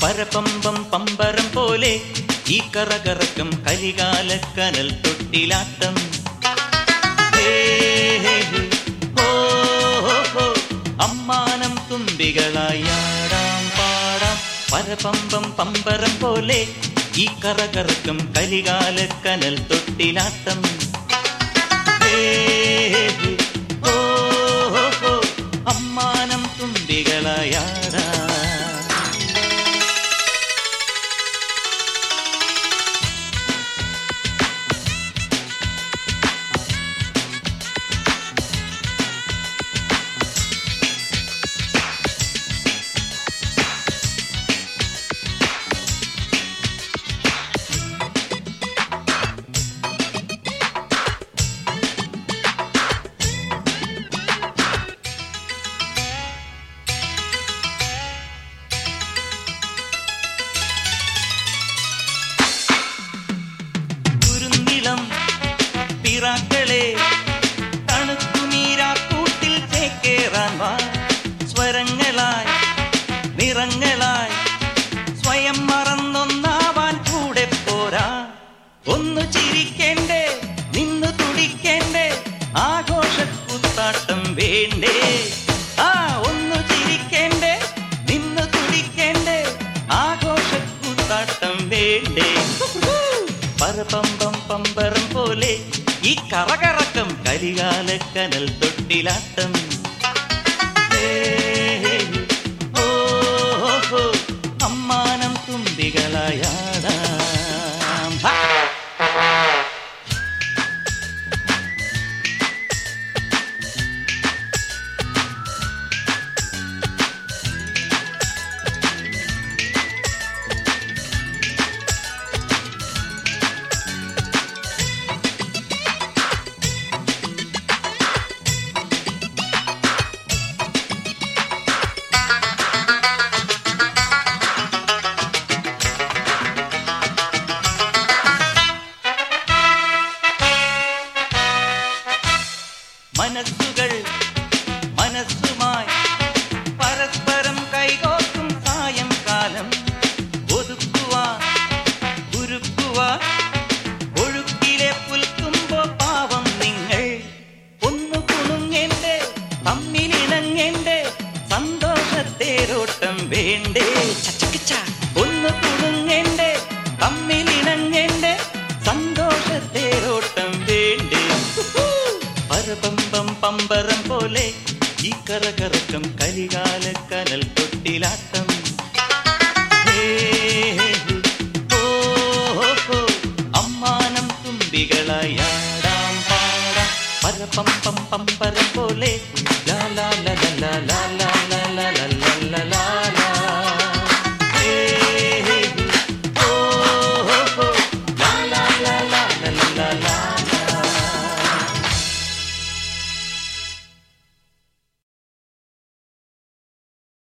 പരപമ്പം പമ്പരം പോലെ ഈ കറകറക്കം കരികാലക്കനൽ തൊട്ടിലാട്ടം ഹേ, ഹേ, ഹേ. ഹോ, ഹോ, ഹോ. അമ്മാനം തുമ്പികളായി ആടാം പാടാം പരപമ്പം പമ്പരം പോലെ ഈ കറകറക്കം കരികാലക്കനൽ തൊട്ടിലാട്ടം ഹേ, ഹേ, ഹേ. ഹോ, ഹോ, ഹോ. അമ്മാനം തുമ്പികളായി ആടാം കുരുന്നിളം പിറാക്കളെ തണുക്കുനീരാക്കൂട്ടിൽ ചേക്കേറാൻ വാ സ്വരങ്ങളായി നിറങ്ങളായി സ്വയം മറന്നൊന്നാവാൻ കൂടെ പോരാ ഒന്ന് ചിരിക്കേണ്ടേ നിന്ന് തുടിക്കേണ്ടേ ആഘോഷക്കുത്താട്ടം വേണ്ടേ ആ ഒന്ന് ചിരിക്കേണ്ടേ നിന്ന് തുടിക്കേണ്ടേ ആഘോഷക്കുത്താട്ടം വേണ്ടേ പരപമ്പം പമ്പരം പോലെ ഈ കറകറക്കം കരികാലക്കനൽ തൊട്ടിലാട്ടം ഹേ, ഓ, ഹോ, അമ്മാനം തുമ്പികളായാടാം ഹാ. മനസ്സുകൾ മനസ്സുമായി പരസ്പരം കൈകോർക്കും സായംകാലം ഒതുക്കുവാൻ ഉരുക്കുവാൻ ഒഴുക്കിലെ പുൽക്കുമ്പോ പാവം നിങ്ങൾ ഒന്നു കുണുങ്ങെന്റെ തമ്മിലിണങ്ങെന്റെ സന്തോഷത്തേരോട്ടം വേണ്ടേ ചച്ചക്കിച്ച ഒന്ന് കുണുങ്ങെന്റെ തമ്മിലിണങ്ങെന്റെ സന്തോഷത്തേരോട്ടം വേണ്ടേ പരപമ്പം പമ്പരം പോലെ ഈ കറകറക്കം കരികാലക്കനൽ തൊട്ടിലാട്ടം ഹേ, ഓ, ഹോ, അമ്മാനം തുമ്പികളായി ആടാം പാടാം പരപമ്പം പമ്പരം പോലെ ലാ ലാ ലാ ലാ ലാ ലാ